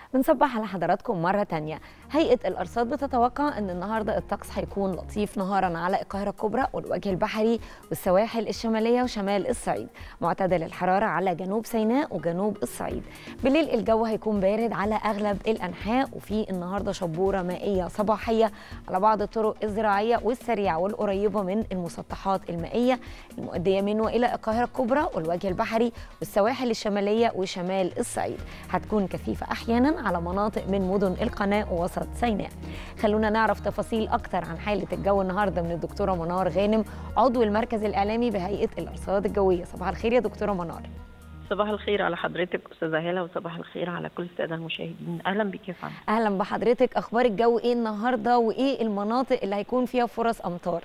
بنصبح على حضراتكم مرة تانية هيئة الأرصاد بتتوقع أن النهاردة الطقس هيكون لطيف نهارا على القاهرة الكبرى والوجه البحري والسواحل الشمالية وشمال الصعيد معتدل الحرارة على جنوب سيناء وجنوب الصعيد بالليل الجو هيكون بارد على أغلب الأنحاء وفي النهاردة شبورة مائية صباحية على بعض الطرق الزراعية والسريعة والقريبة من المسطحات المائية المؤدية من وإلى القاهرة الكبرى والوجه البحري والسواحل الشمالية وشمال الصعيد هتكون كثيفة أحيانا على مناطق من مدن القناة ووسط سيناء خلونا نعرف تفاصيل أكتر عن حالة الجو النهاردة من الدكتورة منار غانم عضو المركز الإعلامي بهيئة الأرصاد الجوية صباح الخير يا دكتورة منار صباح الخير على حضرتك استاذه هاله وصباح الخير على كل الساده المشاهدين اهلا بك يا فندم أهلا بحضرتك أخبار الجو إيه النهاردة وإيه المناطق اللي هيكون فيها فرص أمطار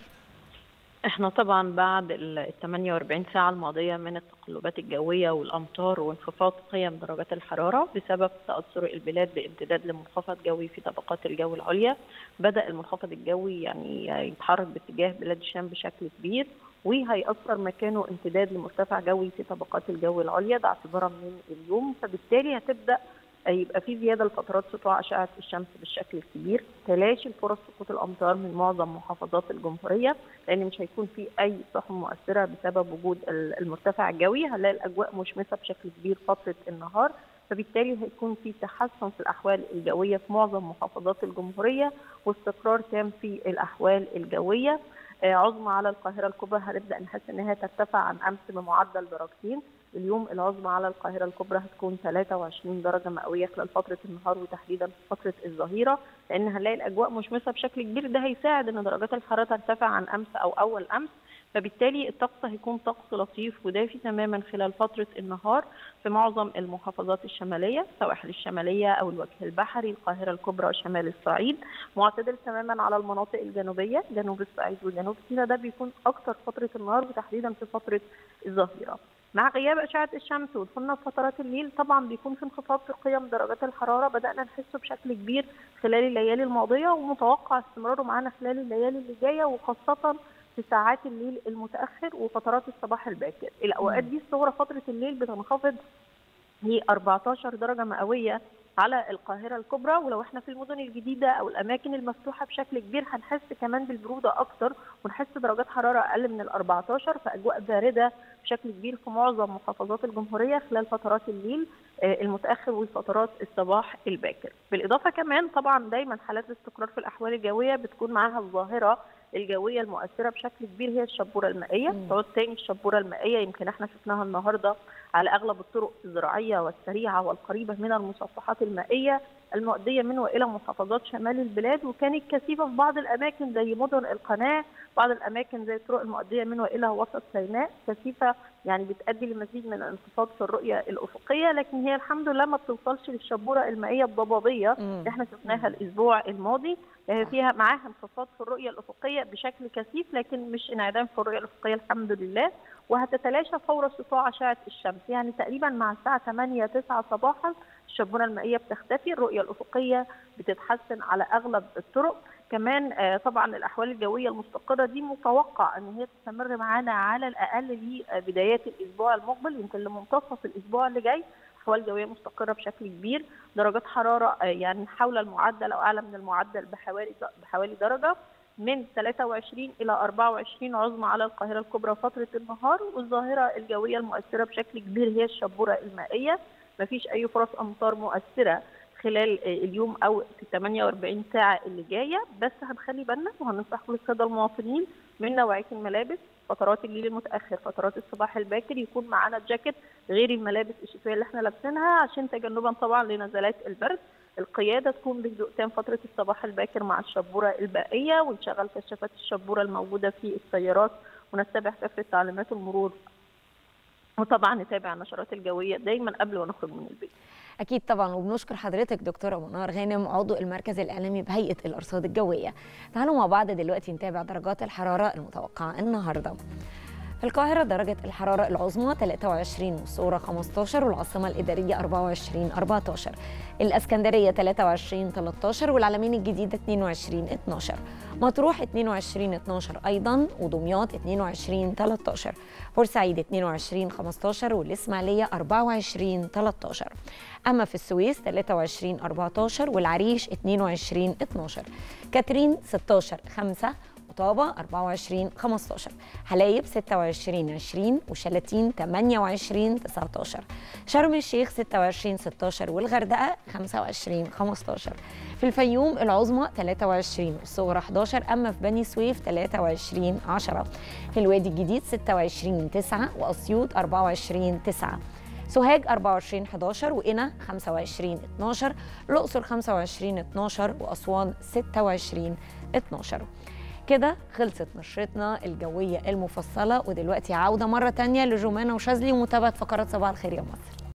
احنا طبعا بعد ال 48 ساعه الماضيه من التقلبات الجويه والامطار وانخفاض قيم درجات الحراره بسبب تاثر البلاد بامتداد لمنخفض جوي في طبقات الجو العليا بدا المنخفض الجوي يعني يتحرك باتجاه بلاد الشام بشكل كبير وهيأثر مكانه امتداد لمرتفع جوي في طبقات الجو العليا ده اعتبارا من اليوم فبالتالي هتبدا يبقى في زياده لفترات سطوع اشعه الشمس بالشكل الكبير تلاشي الفرص سقوط الامطار من معظم محافظات الجمهوريه لان مش هيكون في اي سحب مؤثره بسبب وجود المرتفع الجوي هنلاقي الاجواء مشمسه بشكل كبير فتره النهار فبالتالي هيكون في تحسن في الاحوال الجويه في معظم محافظات الجمهوريه واستقرار تام في الاحوال الجويه عظمى على القاهره الكبرى هنبدا نحس انها ترتفع عن امس بمعدل درجتين اليوم العظمى على القاهرة الكبرى هتكون 23 درجة مئوية خلال فترة النهار وتحديدا في فترة الظهيرة لأن هنلاقي الأجواء مشمسة بشكل كبير ده هيساعد إن درجات الحرارة ترتفع عن أمس أو أول أمس فبالتالي الطقس هيكون طقس لطيف ودافي تماما خلال فترة النهار في معظم المحافظات الشمالية السواحل الشمالية أو الوجه البحري القاهرة الكبرى وشمال الصعيد معتدل تماما على المناطق الجنوبية جنوب الصعيد وجنوب سيناء ده بيكون أكثر فترة النهار وتحديدا في فترة الظهيرة مع غياب اشعه الشمس ودخولنا في فترات الليل طبعا بيكون في انخفاض في قيم درجات الحراره بدانا نحسه بشكل كبير خلال الليالي الماضيه ومتوقع استمراره معانا خلال الليالي اللي جايه وخاصه في ساعات الليل المتاخر وفترات الصباح الباكر الاوقات دي الصغرى فتره الليل بتنخفض ل 14 درجه مئويه على القاهرة الكبرى ولو احنا في المدن الجديدة أو الأماكن المفتوحة بشكل كبير هنحس كمان بالبرودة أكتر ونحس درجات حرارة أقل من ال 14 فأجواء باردة بشكل كبير في معظم محافظات الجمهورية خلال فترات الليل المتأخر وفترات الصباح الباكر بالإضافة كمان طبعا دايما حالات الاستقرار في الأحوال الجوية بتكون معاها الظاهرة الجويه المؤثره بشكل كبير هي الشبوره المائيه تعود تاني الشبوره المائيه يمكن احنا شفناها النهارده على اغلب الطرق الزراعيه والسريعه والقريبه من المسطحات المائيه المؤديه من والى محافظات شمال البلاد وكانت كثيفه في بعض الاماكن زي مدن القناه بعض الاماكن زي الطرق المؤديه من والى وسط سيناء كثيفه يعني بتؤدي لمزيد من الانخفاض في الرؤيه الافقيه لكن هي الحمد لله ما بتوصلش للشبوره المائيه الضبابيه اللي احنا شفناها الاسبوع الماضي فيها معاها انخفاض في الرؤيه الافقيه بشكل كثيف لكن مش انعدام في الرؤيه الافقيه الحمد لله وهتتلاشى فور سطوع اشعه الشمس يعني تقريبا مع الساعه 8 9 صباحا الشبونه المائيه بتختفي الرؤيه الافقيه بتتحسن على اغلب الطرق كمان طبعا الاحوال الجويه المستقره دي متوقع ان هي تستمر معانا على الاقل لبدايات الاسبوع المقبل يمكن لمنتصف الاسبوع اللي جاي احوال جويه مستقره بشكل كبير درجات حراره يعني حول المعدل او اعلى من المعدل بحوالي بحوالي درجه من 23 الى 24 عظمى على القاهره الكبرى فتره النهار والظاهره الجويه المؤثره بشكل كبير هي الشبوره المائيه مفيش اي فرص امطار مؤثره خلال اليوم او في 48 ساعه اللي جايه بس هنخلي بالنا وهننصح كل الساده المواطنين من نوعيه الملابس فترات الليل المتاخر فترات الصباح الباكر يكون معانا جاكيت غير الملابس الشتويه اللي احنا لابسينها عشان تجنبا طبعا لنزلات البرد القياده تكون بهدوء تام فتره الصباح الباكر مع الشبوره البائيه ونشغل كشافات الشبوره الموجوده في السيارات ونتبع كافه تعليمات المرور وطبعا نتابع النشرات الجويه دايما قبل ما نخرج من البيت اكيد طبعا وبنشكر حضرتك دكتوره منار غانم عضو المركز الاعلامي بهيئه الارصاد الجويه تعالوا مع بعض دلوقتي نتابع درجات الحراره المتوقعه النهارده في القاهرة درجة الحرارة العظمى 23 والصورة 15 والعاصمة الإدارية 24 14 الإسكندرية 23 13 والعلمين الجديدة 22 12 مطروح 22 12 أيضا ودمياط 22 13 بورسعيد 22 15 والإسماعيلية 24 13 أما في السويس 23 14 والعريش 22 12 كاترين 16 5 طابة 24 15 حلايب 26 20 وشلاتين 28 19 شرم الشيخ 26 16 والغردقة 25 15 في الفيوم العظمى 23 والصغرى 11 أما في بني سويف 23 10 في الوادي الجديد 26 9 وأسيوط 24 9 سوهاج 24 11 وقنا 25 12 الأقصر 25 12 وأسوان 26 12 كده خلصت نشرتنا الجوية المفصلة ودلوقتي عودة مرة تانية لجمانة وشاذلي ومتابعة فقرات صباح الخير يا مصر